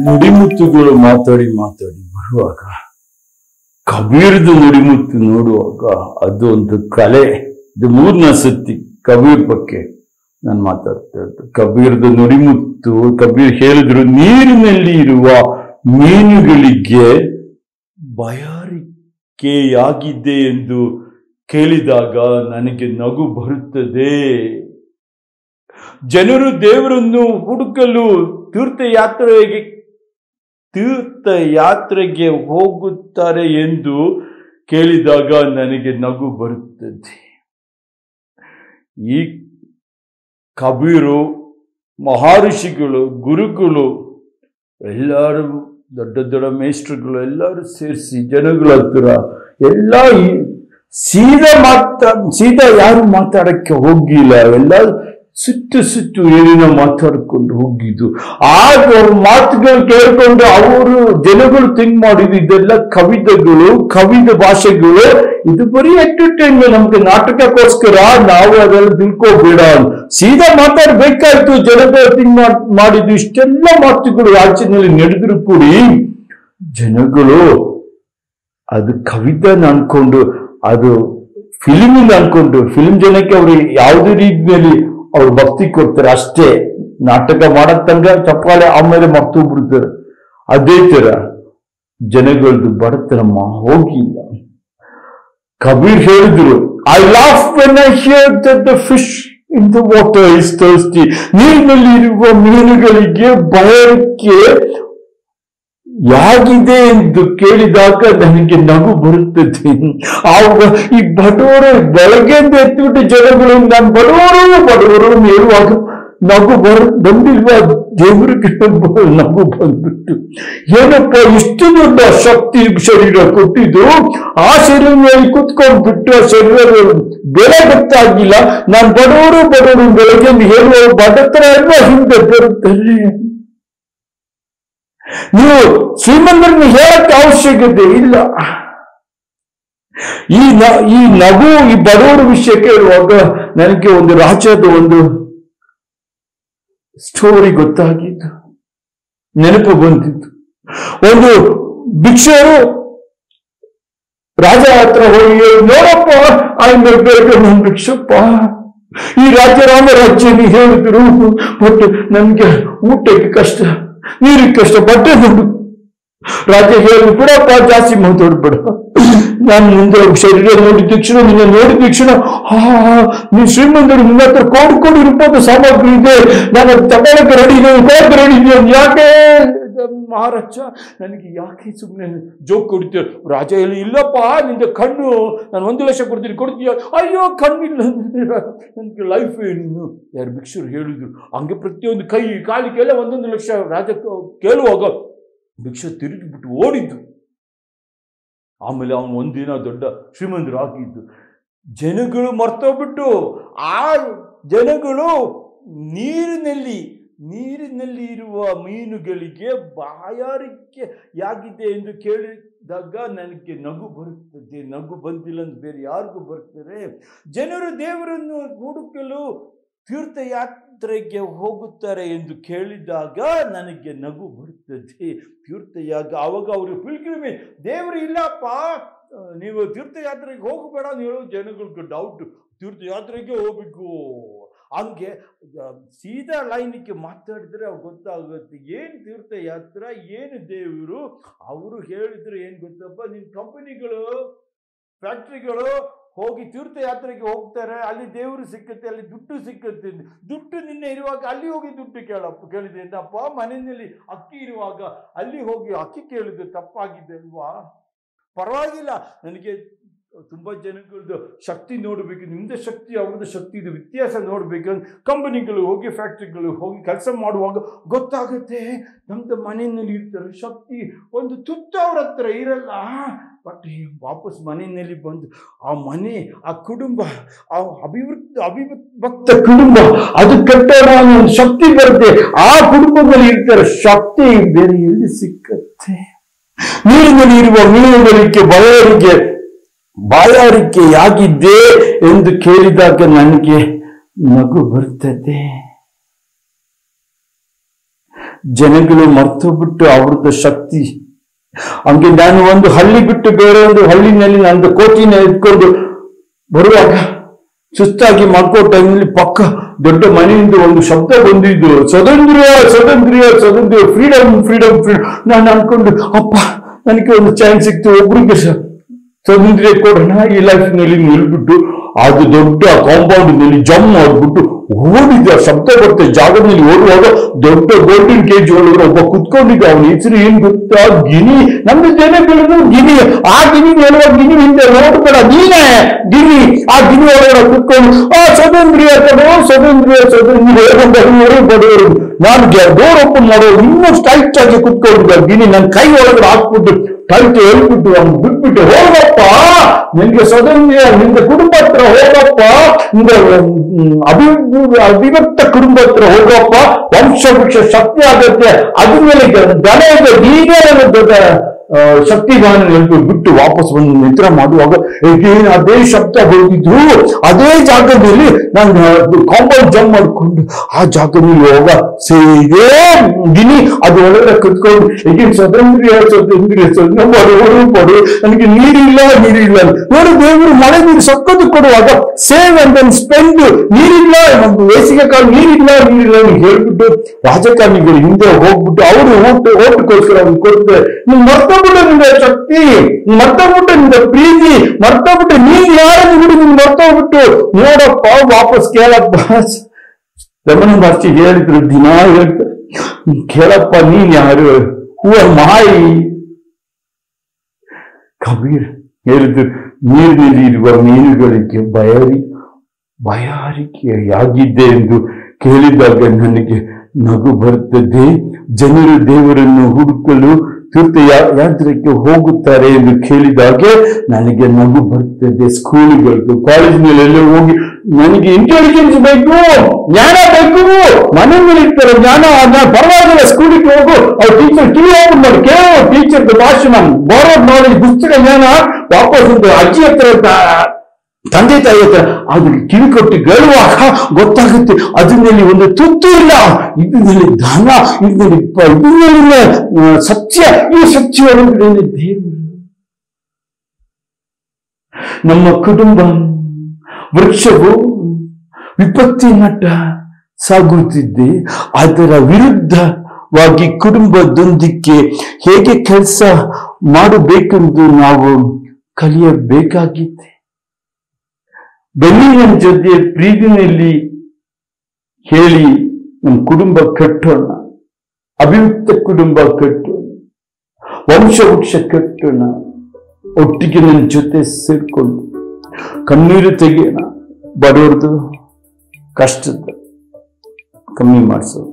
ನುಡಿಮುತ್ತುಗಳು ಮಾತಾಡಿ ಮಾತಾಡಿ ಬರುವಾಗ ಕಬೀರ್ದು ನುಡಿಮುತ್ತು ನೋಡುವಾಗ ಅದು ಒಂದು ಕಲೆ ಇದು ಮೂರ್ನ ಸತಿ ಕಬೀರ್ ಬಗ್ಗೆ ನಾನು ಮಾತಾಡ್ತಾ ಇದ್ದು ಕಬೀರ್ದು ನುಡಿಮುತ್ತು ಕಬೀರ್ ಹೇಳಿದ್ರು ನೀರಿನಲ್ಲಿ ಇರುವ ಮೀನುಗಳಿಗೆ ಬಯಾರಿಕೆಯಾಗಿದೆ ಎಂದು ಕೇಳಿದಾಗ ನನಗೆ ನಗು ಬರುತ್ತದೆ ಜನರು ದೇವರನ್ನು ಹುಡುಕಲು ತೀರ್ಥಯಾತ್ರೆಗೆ ತೀರ್ಥಯಾತ್ರೆಗೆ ಹೋಗುತ್ತಾರೆ ಎಂದು ಕೇಳಿದಾಗ ನನಗೆ ನಗು ಬರುತ್ತದೆ ಈ ಕಬೀರು ಮಹರ್ಷಿಗಳು ಗುರುಗಳು ಎಲ್ಲರೂ ದೊಡ್ಡ ದೊಡ್ಡ ಮೇಸ್ಟ್ರುಗಳು ಎಲ್ಲರೂ ಸೇರಿಸಿ ಜನಗಳ ಹತ್ರ ಎಲ್ಲ ಈ- ಸೀದಾ ಮಾತಾ ಸೀದಾ ಯಾರು ಮಾತಾಡಕ್ಕೆ ಹೋಗಿಲ್ಲ ಎಲ್ಲ ಸುತ್ತು ಸುತ್ತು ಏನೇನೋ ಮಾತಾಡ್ಕೊಂಡು ಹೋಗಿದ್ದು ಆಗ ಅವ್ರ ಮಾತುಗಳು ಕೇಳ್ಕೊಂಡು ಅವರು ಜನಗಳು ಥಿಂಕ್ ಮಾಡಿದ್ದು ಇದೆಲ್ಲ ಕವಿತೆಗಳು ಕವಿದ ಭಾಷೆಗಳು ಇದು ಬರೀ ಎಂಟರ್ಟೈನ್ಮೆಂಟ್ ನಮ್ಗೆ ನಾಟಕಕ್ಕೋಸ್ಕರ ನಾವು ಅದೆಲ್ಲ ತಿಳ್ಕೋಬೇಡ ಸೀದಾ ಮಾತಾಡ್ಬೇಕಾಯ್ತು ಜನಗಳು ಥಿಂಕ್ ಮಾಡಿದ್ದು ಇಷ್ಟೆಲ್ಲ ಮಾತುಗಳು ರಾಜ್ಯದಲ್ಲಿ ನಡೆದ್ರು ಕೂಡಿ ಜನಗಳು ಅದು ಕವಿತೆನ ಅನ್ಕೊಂಡು ಅದು ಫಿಲಿಮಿಂದ ಅನ್ಕೊಂಡು ಫಿಲ್ಮ್ ಜನಕ್ಕೆ ಅವ್ರು ಯಾವುದೇ ರೀತಿಯಲ್ಲಿ ಅವ್ರು ಭಕ್ತಿ ಕೊಡ್ತಾರೆ ಅಷ್ಟೇ ನಾಟಕ ಮಾಡಕ್ ತನಕ ಚಪ್ಪಾಳೆ ಆಮೇಲೆ ಮರ್ತು ಬಿಡ್ತಾರೆ ಅದೇ ತರ ಜನಗಳದ್ದು ಬಡತನಮ್ಮ ಹೋಗಿಲ್ಲ ಕಬೀರ್ ಹೇಳಿದ್ರು I laugh when I hear that the fish in the water is thirsty ನೀರಿನಲ್ಲಿ ಇರುವ ಮೀನುಗಳಿಗೆ ಬಯಕೆ ಯಾಗಿದೆ ಎಂದು ಕೇಳಿದಾಗ ನನಗೆ ನಗು ಬರುತ್ತದೆ ಆವಾಗ ಈ ಬಡವರು ಬೆಳಗ್ಗೆಯಿಂದ ಎತ್ತಿಬಿಟ್ಟು ಜನಗಳು ನಾನು ಬಡವರು ಬಡವರು ಅಂತ ಹೇಳುವಾಗ ನಗು ಬರ ಬಂದಿಲ್ವಾ ದೇವರಿಗೆ ನಗು ಬಂದ್ಬಿಟ್ಟು ಏನಪ್ಪ ಇಷ್ಟು ದೊಡ್ಡ ಶಕ್ತಿ ಶರೀರ ಕೊಟ್ಟಿದ್ದು ಆ ಶರೀರದಲ್ಲಿ ಕುತ್ಕೊಂಡ್ಬಿಟ್ಟು ಆ ಶರೀರ ಬೆಲೆ ಗೊತ್ತಾಗಿಲ್ಲ ನಾನು ಬಡವರು ಬಡವರು ಬೆಳಗ್ಗೆಯಿಂದ ಹೇಳುವ ಬಡತನ ಎಲ್ಲ ಹಿಂದೆ ಬರುತ್ತಾರೆ ನೀವು ಶ್ರೀಮಂತರನ್ನು ಹೇಳಕ್ಕೆ ಅವಶ್ಯಕತೆ ಇಲ್ಲ ಈ ನ ಈ ನಗು ಈ ಬಡವರ ವಿಷಯ ಕೇಳುವಾಗ ನನಗೆ ಒಂದು ರಾಜ್ಯದ ಒಂದು ಸ್ಟೋರಿ ಗೊತ್ತಾಗಿದ್ದು ನೆನಪು ಬಂದಿತ್ತು ಒಂದು ಭಿಕ್ಷರು ರಾಜ ಹತ್ರ ಹೋಗಿ ನೋಡಪ್ಪ ಆಯ್ತು ಬೇಗ ನನ್ ಭಿಕ್ಷಪ್ಪ ಈ ರಾಜ್ಯ ರಾಮ ರಾಜ್ಯ ನೀವು ಹೇಳಿದ್ರು ಬಟ್ ನನ್ಗೆ ಊಟಕ್ಕೆ ಕಷ್ಟ ನೀರಿಗೆ ಕಷ್ಟ ಬಟ್ಟೆ ದುಡ್ಡು ರಾಜ ಹೇಳಿ ಬಿಡಪ್ಪ ಜಾಸ್ತಿ ಮಾತಾಡ್ಬೇಡ ನಾನು ಮುಂದೆ ಶರೀರ ನೋಡಿದ ತಕ್ಷಣ ನಿನ್ನ ನೋಡಿದ ತಕ್ಷಣ ಹಾ ನೀನ್ ಶ್ರೀಮಂತರು ನಿನ್ನ ಹತ್ರ ಕೋಟಿ ಕೋಟಿ ರೂಪಾಯಿ ಸಾಮಗ್ರಿ ಇದೆ ನಾನು ಅದು ತಗೊಳಕ್ಕೆ ರೆಡಿ ಇದೆ ಕೊಡಕ್ಕೆ ರೆಡಿ ಇದೆ ಯಾಕೆ ಮಹಾರಾಜ ನನಗೆ ಯಾಕೆ ಸುಮ್ಮನೆ ಜೋಕ್ ಕೊಡ್ತೀಯ ರಾಜ ಹೇಳಿ ಇಲ್ಲಪ್ಪ ನಿಂದ ಕಣ್ಣು ನಾನು ಒಂದು ಲಕ್ಷ ಕೊಡ್ತೀನಿ ಕೊಡ್ತೀಯ ಅಯ್ಯೋ ಕಣ್ಣಿಲ್ಲ ನನಗೆ ಲೈಫ್ ಏನು ಯಾರು ಭಿಕ್ಷುರು ಹೇಳಿದ್ರು ಹಂಗೆ ಪ್ರತಿಯೊಂದು ಕೈ ಕಾಲಿಗೆಲ್ಲ ಒಂದೊಂದು ಲಕ್ಷ ರಾಜ ಕೇಳುವಾಗ ಭಿಕ್ಷು ತಿರುಗಿಬಿಟ್ಟು ಓಡಿದ್ದು ಆಮೇಲೆ ಅವನು ಒಂದಿನ ದೊಡ್ಡ ಶ್ರೀಮಂತರು ಆಗಿದ್ದು ಜನಗಳು ಮರ್ತೋಗ್ಬಿಟ್ಟು ಆ ಜನಗಳು ನೀರಿನಲ್ಲಿ ನೀರಿನಲ್ಲಿ ಇರುವ ಮೀನುಗಳಿಗೆ ಬಾಯಾರಿಕೆಯಾಗಿದೆ ಎಂದು ಕೇಳಿದಾಗ ನನಗೆ ನಗು ಬರುತ್ತದೆ ನಗು ಬಂದಿಲ್ಲ ಅಂತ ಬೇರೆ ಯಾರಿಗೂ ಬರ್ತಾರೆ ಜನರು ದೇವರನ್ನು ಹುಡುಕಲು ತೀರ್ಥಯಾತ್ರೆಗೆ ಹೋಗುತ್ತಾರೆ ಎಂದು ಕೇಳಿದಾಗ ನನಗೆ ನಗು ಬರುತ್ತದೆ ತೀರ್ಥಯಾಗ ಅವಾಗ ಅವರು ಪಿಲ್ಗ್ರಿಮೆ ದೇವರು ಇಲ್ಲಪ್ಪ ಆ, ನೀವು ತೀರ್ಥಯಾತ್ರೆಗೆ ಹೋಗಬೇಡ ಅಂತ ಹೇಳೋ ಜನಗಳಿಗೆ ಡೌಟ್ ತೀರ್ಥಯಾತ್ರೆಗೆ ಹೋಗ್ಬೇಕು ಹಂಗೆ ಆ, ಸೀದಾ ಲೈನಿಗೆ ಮಾತಾಡಿದ್ರೆ ಅವ್ರಿಗೆ ಗೊತ್ತಾಗುತ್ತೆ ಏನು ತೀರ್ಥಯಾತ್ರೆ ಏನು ದೇವರು ಅವರು ಹೇಳಿದ್ರು ಏನು ಗೊತ್ತಪ್ಪ ನಿನ್ನ ಕಂಪನಿಗಳು ಫ್ಯಾಕ್ಟ್ರಿಗಳು ಹೋಗಿ ತೀರ್ಥಯಾತ್ರೆಗೆ ಹೋಗ್ತಾರೆ ಅಲ್ಲಿ ದೇವರು ಸಿಕ್ಕತ್ತೆ ಅಲ್ಲಿ ದುಡ್ಡು ಸಿಕ್ಕತ್ತೆ ದುಡ್ಡು ನಿನ್ನೆ ಇರುವಾಗ ಅಲ್ಲಿ ಹೋಗಿ ದುಡ್ಡು ಕೇಳಪ್ಪ ಕೇಳಿದೆ ಏನಪ್ಪ ಮನೆಯಲ್ಲಿ ಅಕ್ಕಿ ಇರುವಾಗ ಅಲ್ಲಿ ಹೋಗಿ ಅಕ್ಕಿ ಕೇಳಿದೆ ತಪ್ಪಾಗಿದೆ ಅಲ್ವಾ ಪರವಾಗಿಲ್ಲ ನನಗೆ ತುಂಬ ಜನಗಳದ್ದು ಶಕ್ತಿ ನೋಡಬೇಕು ನಿಮ್ಮದೇ ಶಕ್ತಿ ಅವ್ರದ್ದು ಶಕ್ತಿ ಇದು ವ್ಯತ್ಯಾಸ ನೋಡಬೇಕು ಕಂಪನಿಗಳು ಹೋಗಿ ಫ್ಯಾಕ್ಟ್ರಿಗಳು ಹೋಗಿ ಕೆಲಸ ಮಾಡುವಾಗ ಗೊತ್ತಾಗುತ್ತೆ ನಮ್ದು ಮನೆಯಲ್ಲಿ ಇರ್ತಾರೆ ಶಕ್ತಿ ಒಂದು ತುತ್ತು ಅವ್ರ ಹತ್ರ ಇರಲ್ಲ ಬಟ್ ವಾಪಸ್ ಮನೆಯಲ್ಲಿ ಬಂದು ಆ ಮನೆ ಆ ಕುಟುಂಬ ಆ ಅಭಿವೃದ್ಧಿ ಅವಿಭಕ್ತ ಕುಟುಂಬ ಅದು ಕಟ್ಟೋಣ ಅನ್ನೋ ಒಂದು ಶಕ್ತಿ ಬರುತ್ತೆ ಆ ಕುಟುಂಬದಲ್ಲಿ ಇರ್ತಾರೆ ಶಕ್ತಿ ಬೇರೆ ಎಲ್ಲಿ ಸಿಕ್ಕತ್ತೆ ನೀರಿನಲ್ಲಿ ಇರುವ ಮೀನುಗಳಿಗೆ ಬಯರಿಗೆ ಬಾಯಾರಿಕೆಯಾಗಿದ್ದೆ ಎಂದು ಕೇಳಿದಾಗ ನನಗೆ ನಗು ಬರ್ತದೆ ಜನಗಳು ಮರ್ತು ಬಿಟ್ಟು ಅವ್ರದ್ದು ಶಕ್ತಿ ಹಂಗೆ ನಾನು ಒಂದು ಹಳ್ಳಿ ಬಿಟ್ಟು ಬೇರೆ ಒಂದು ಹಳ್ಳಿನಲ್ಲಿ ನಂದು ಕೋಟಿನ ಇಟ್ಕೊಂಡು ಬರುವಾಗ ಸುಸ್ತಾಗಿ ಮಾಡ್ಕೋ ಟೈಮಲ್ಲಿ ಪಕ್ಕ ದೊಡ್ಡ ಮನೆಯಿಂದ ಒಂದು ಶಬ್ದ ಬಂದಿದ್ದು ಸ್ವತಂತ್ರ ಸ್ವತಂತ್ರ ಸ್ವತಂತ್ರ ಫ್ರೀಡಮ್ ಫ್ರೀಡಮ್ ಫ್ರೀಡಮ್ ನಾನು ಅನ್ಕೊಂಡು ಅಪ್ಪ ನನಗೆ ಒಂದು ಚಾನ್ಸ್ ಸಿಕ್ತು ಒಬ್ರಿಗೆ ಸ- ಸ್ವಾತಂತ್ರ್ಯ ಕೊಡೋಣ ಈ ಲೈಫ್ನಲ್ಲಿ ನಿಲ್ಬಿಟ್ಟು ಅದು ದೊಡ್ಡ ಕಾಂಪೌಂಡ್ ನಲ್ಲಿ ಜಮ್ ಮಾಡ್ಬಿಟ್ಟು ಓಡಿದ್ದ ಶಬ್ದ ಬರುತ್ತೆ ಜಾಗದಲ್ಲಿ ಓಡುವಾಗ ದೊಡ್ಡ ಗೋಲ್ಡನ್ ಕೇಜ್ ಒಳಗಡೆ ಒಬ್ಬ ಕುತ್ಕೊಂಡಿದ್ದ ಅವನ ಹೆಸರು ಏನ್ ಗೊತ್ತಾ ಗಿನಿ ನಮ್ಮ ಜನಗಳು ಗಿನಿ ಆ ಗಿನಿ ಹೇಳುವ ಗಿನಿ ಹಿಂದೆ ನೋಡ್ಬೇಡ ನೀನೇ ಗಿನಿ ಆ ಗಿನಿ ಒಳಗಡೆ ಕುತ್ಕೊಂಡು ಆ ಸ್ವತಂತ್ರ್ಯ ಕೊಡು ಸ್ವತಂತ್ರ್ಯ ಸ್ವತಂತ್ರ್ಯ ಬಡವರು ಬಡವರು ನಾನು ಡೋರ್ ಓಪನ್ ಮಾಡೋ ಇನ್ನೂ ಟೈಟ್ ಆಗಿ ಕುತ್ಕೊಂಡಿದ್ದ ಗಿನಿ ನನ್ನ ಕೈ ಒಳಗಡೆ ಹಾಕ್ಬಿಟ್ಟು ಟೈಟ್ ಹೇಳ್ಬಿಟ್ಟು ಅವ್ನು ಬಿಟ್ಬಿಟ್ಟು ಹೋಗಪ್ಪ ನಿನ್ಗೆ ಸ್ವತಂತ್ರ ನಿಂದ ಕುಟುಂಬ ಹತ್ರ ಹೋಗಪ್ಪ ನಿಂದ ಹ್ಮ್, ಅಭಿ ಅವಿಭಕ್ತ ಕುಟುಂಬ ಹತ್ರ ಹೋಗಪ್ಪ ವಂಶ ವೃಕ್ಷ ಶಕ್ತಿ ಆಗತ್ತೆ ಅದ್ರ ಮೇಲೆ ದನ ಇದೆ ನೀನೇ ನನ್ನ ದೊಡ್ಡ ಆ, ಶಕ್ತಿದಾನ ಎಂದು ಬಿಟ್ಟು ವಾಪಸ್ ಬಂದು ನಿದ್ರೆ ಮಾಡುವಾಗ again ಅದೇ ಶಬ್ದ ಹೋಗಿದ್ರು ಅದೇ ಜಾಗದಲ್ಲಿ ನಾನು ಕಾಂಪೌಂಡ್ ಜಂಪ್ ಮಾಡ್ಕೊಂಡು ಆ ಜಾಗದಲ್ಲಿ ಹೋಗ ಸೇದೇ ಗಿನಿ ಅದು ಒಳಗಡೆ ಕುತ್ಕೊಂಡು ಈಗಿನ ಸ್ವತಂತ್ರ್ಯ ಸ್ವತಂತ್ರ್ಯ ಸ್ವತಂತ್ರ ಬಡವರು ಬಡವರು ನನಗೆ ನೀರಿಲ್ಲ ನೀರಿಲ್ಲ ನೋಡು ದೇವರು ಮಳೆ ನೀರು ಸಕ್ಕತ್ತು ಕೊಡುವಾಗ ಸೇವ್ ಅಂಡ್ ಸ್ಪೆಂಡ್ ನೀರಿಲ್ಲ ನಮ್ದು ಬೇಸಿಗೆ ಕಾಲ ನೀರಿಲ್ಲ ನೀರಿಲ್ಲ ಅಂತ ಹೇಳ್ಬಿಟ್ಟು ರಾಜಕಾರಣಿಗಳು ಹಿಂದೆ ಹೋಗ್ಬಿಟ್ಟು ಅವರು ಓಟ್ ಓಟ್ಗೋಸ್ಕರ ಅವ್ನು ಕೊಡ್ತಾರೆ ನೀನ್ ಮರ್ತೋಗ್ಬಿಟ್ಟು ನಿಂದ ಶಕ್ತಿ ನೀನ್ ಮರ್ತೋಗ್ಬಿಟ್ಟು ನಿಂದ ಪ್ರೀತಿ ಮರ್ತೋಗ್ಬಿಟ್ಟು ನೀನ್ ಯಾರನ್ನು ಬಿಡು ನೀನ್ ಮರ್ತೋಗ್ಬಿಟ್ಟು ನೋಡಪ್ಪ ವಾಪಸ್ ಕೇಳಪ್ಪ ರಮಣ ಮಹರ್ಷಿ ಹೇಳಿದ್ರು ದಿನ ಹೇಳ್ತಾರೆ ಕೇಳಪ್ಪ ನೀನ್ ಯಾರು ಹೂ ಮಾಯಿ ಕಬೀರ್ ಹೇಳಿದ್ರು ನೀರಿನಲ್ಲಿ ಇರುವ ಮೀನುಗಳಿಗೆ ಬಯರಿ ಬಯಾರಿಕೆಯಾಗಿದ್ದೆ ಎಂದು ಕೇಳಿದಾಗ ನನಗೆ ನಗು ಬರುತ್ತದೆ ಜನರು ದೇವರನ್ನು ಹುಡುಕಲು ತೀರ್ಥ ಯಾ- ಯಾತ್ರೆಗೆ ಹೋಗುತ್ತಾರೆ ಎಂದು ಕೇಳಿದಾಗ ನನಗೆ ನಗು ಬರ್ತದೆ ಸ್ಕೂಲ್ಗಳಿಗೂ ಕಾಲೇಜಿನಲ್ಲೆಲ್ಲ ಹೋಗಿ ನನಗೆ ಇಂಟೆಲಿಜೆನ್ಸ್ ಬೇಕು ಜ್ಞಾನ ಬೇಕು ಮನೆಯಲ್ಲಿ ಇರ್ತಾರೆ ಜ್ಞಾನ ಜ್ಞಾನ ಪರವಾಗಿಲ್ಲ ಸ್ಕೂಲಿಗೆ ಹೋಗು ಅವ್ರ ಟೀಚರ್ ಕಿವಿ ಓಪನ್ ಮಾಡಿ ಕೇಳೋ ಟೀಚರ್ ಭಾಷಣ ಬಾರೋದ್ ನಾಲೆಜ್ ಪುಸ್ತಕ ಜ್ಞಾನ ವಾಪಸ್ ಒಂದು ಅಜ್ಜಿ ಹತ್ರ ತ- ತಂದೆ ತಾಯಿ ಹತ್ರ ಅದಕ್ಕೆ ಕಿವಿ ಕೊಟ್ಟು ಕೇಳುವಾಗ ಗೊತ್ತಾಗುತ್ತೆ ಅದರಲ್ಲಿ ಒಂದು ತುತ್ತು ಇಲ್ಲ ಇದರಲ್ಲಿ ಧನ ಇದರಲ್ಲಿ ಪ- ಇದರಲ್ಲಿನ ಆ, ಸತ್ಯ ಈ ಸತ್ಯ ಒಳಗಡೆ ದೇವರು ನಮ್ಮ ಕುಟುಂಬ ವೃಕ್ಷವು ವಿಪತ್ತಿನಟ್ಟ ಸಾಗುತ್ತಿದ್ದೆ ಅದರ ವಿರುದ್ಧವಾಗಿ ಕುಟುಂಬದೊಂದಿಗೆ ಹೇಗೆ ಕೆಲಸ ಮಾಡಬೇಕೆಂದು ನಾವು ಕಲಿಯಬೇಕಾಗಿದೆ ಬೆನ್ನಿನ ಜೊತೆ ಪ್ರೀತಿನಲ್ಲಿ ಹೇಳಿ ನಮ್ಮ ಕುಟುಂಬ ಕಟ್ಟೋಣ ಅಭಿವೃದ್ಧ ಕುಟುಂಬ ಕಟ್ಟೋಣ ವಂಶವೃಕ್ಷ ಕಟ್ಟೋಣ ಒಟ್ಟಿಗೆ ನನ್ನ ಜೊತೆ ಸೇರ್ಕೊಂಡು ಕಣ್ಣೀರು ತೆಗೆಯೋಣ ಬಡವ್ರದ್ದು ಕಷ್ಟದ ಕಮ್ಮಿ ಮಾಡಿಸೋದು